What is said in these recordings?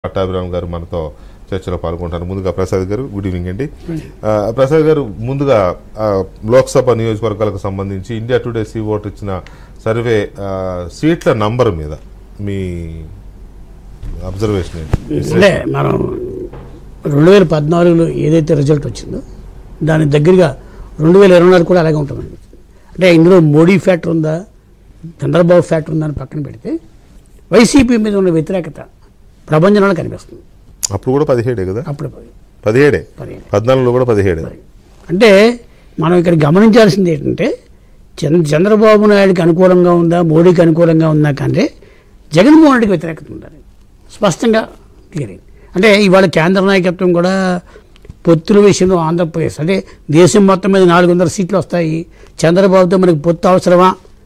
పట్టాభిరామ్ గారు మనతో చర్చలో పాల్గొంటారు ముందుగా ప్రసాద్ గారు గుడ్ ఈవినింగ్ అండి ఆ, ప్రసాద్ గారు ముందుగా ఆ, లోక్సభ నియోజకవర్గాలకు సంబంధించి ఇండియా టుడే సీ ఓట్ ఇచ్చిన సర్వే ఆ, సీట్ల నంబర్ మీద మీ అబ్జర్వేషన్ ఏంటి అంటే మనం రెండు వేల పద్నాలుగులో ఏదైతే రిజల్ట్ వచ్చిందో దాని దగ్గరగా రెండు వేల ఇరవై నాలుగు కూడా అలాగే ఉంటుంది అంటే ఇందులో మోడీ ఫ్యాక్టర్ ఉందా చంద్రబాబు ఫ్యాక్టర్ ఉందా అని పక్కన పెడితే వైసీపీ మీద ఉన్న వ్యతిరేకత ప్రభంజనాలు కనిపిస్తుంది అప్పుడు కూడా పదిహేడే కదా అప్పుడు పదిహేడే పదిహేడు. పద్నాలుగులో కూడా పదిహేడే అంటే మనం ఇక్కడ గమనించాల్సింది ఏంటంటే చంద్ర చంద్రబాబు నాయుడికి అనుకూలంగా ఉందా మోడీకి అనుకూలంగా ఉందా కంటే జగన్మోహన్ రెడ్డికి వ్యతిరేకత ఉండాలి స్పష్టంగా క్లియర్ అయింది అంటే ఇవాళ కేంద్ర నాయకత్వం కూడా పొత్తుల విషయంలో ఆంధ్రప్రదేశ్ అంటే దేశం మొత్తం మీద నాలుగు వందల సీట్లు వస్తాయి చంద్రబాబుతో మనకి పొత్తు అవసరమా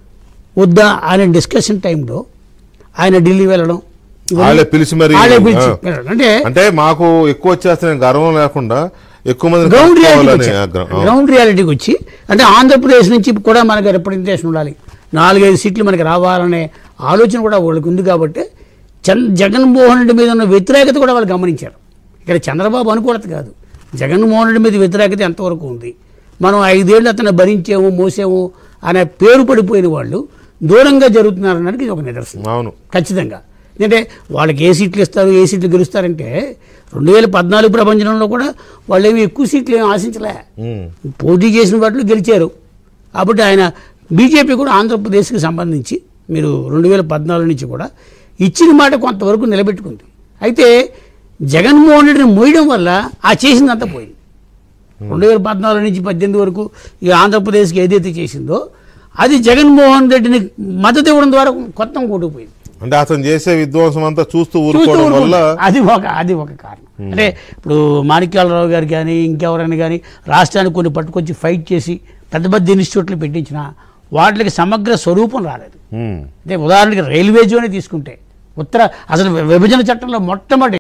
వద్దా అనే డిస్కషన్ టైంలో ఆయన ఢిల్లీ వెళ్ళడం ఇవన్నీ- వాళ్ళే పిలిచి మరి వాళ్ళే పిలిచి ఆ. వెళ్ళడం. అంటే అంటే మాకు ఎక్కువ వచ్చేస్తే గర్వం లేకుండా ఎక్కువ మంది గ్రౌండ్ రియాలిటీకి కలుపుకోవాలని వచ్చి ఆగ్రహం. ఆ. గ్రౌండ్ రియాలిటీకి వచ్చి అంటే ఆంధ్రప్రదేశ్ నుంచి కూడా మనకి రిప్రజెంటేషన్ ఉండాలి నాలుగైదు సీట్లు మనకి రావాలనే ఆలోచన కూడా వాళ్ళకి ఉంది కాబట్టి చంద్ జగన్మోహన్ రెడ్డి మీద ఉన్న వ్యతిరేకత కూడా వాళ్ళు గమనించారు ఇక్కడ చంద్రబాబు అనుకూలత కాదు జగన్మోహన్ రెడ్డి మీద వ్యతిరేకత ఎంతవరకు ఉంది మనం ఐదేళ్ళు అతను భరించాము మోసాము అనే పేరు పడిపోయిన వాళ్ళు దూరంగా జరుగుతున్నారన్నది ఇది ఒక నిదర్శనం అవును ఖచ్చితంగా ఎందుకంటే వాళ్ళకి ఏ సీట్లు ఇస్తారు ఏ సీట్లు గెలుస్తారంటే రెండు వేల పద్నాలుగు ప్రపంచంలో కూడా వాళ్ళు ఏమి ఎక్కువ సీట్లు ఏమి ఆశించలే ఉమ్. పోటీ చేసిన వాటిలో గెలిచారు కాబట్టి ఆయన బీజేపీ కూడా ఆంధ్రప్రదేశ్కి సంబంధించి మీరు రెండు వేల పద్నాలుగు నుంచి కూడా ఇచ్చిన మాట కొంతవరకు నిలబెట్టుకుంది అయితే జగన్మోహన్ రెడ్డిని మోయడం వల్ల ఆ చేసిందంతా పోయింది రెండు వేల పద్నాలుగు నుంచి పద్దెనిమిది వరకు ఈ ఆంధ్రప్రదేశ్కి ఏదైతే చేసిందో అది జగన్మోహన్ రెడ్డిని మద్దతు ఇవ్వడం ద్వారా కొత్త కొట్టుకుపోయింది అంటే అతను చేసే విధ్వంసం అంతా చూస్తూ చూస్తూ ఊరుకోవడం వల్ల ఊరుకుంటారు. అది ఒక అది ఒక కారణం అంటే ఇప్పుడు మాణిక్యాలరావు గారు కానీ ఇంకెవరైనా కానీ రాష్ట్రానికి కొన్ని పట్టుకొచ్చి ఫైట్ చేసి పెద్ద పెద్ద ఇన్స్టిట్యూట్లు పెట్టించిన వాటికి సమగ్ర స్వరూపం రాలేదు ఉమ్. అంటే ఉదాహరణకి రైల్వే జోనే తీసుకుంటే ఉత్తర అసలు విభజన చట్టంలో మొట్టమొదటి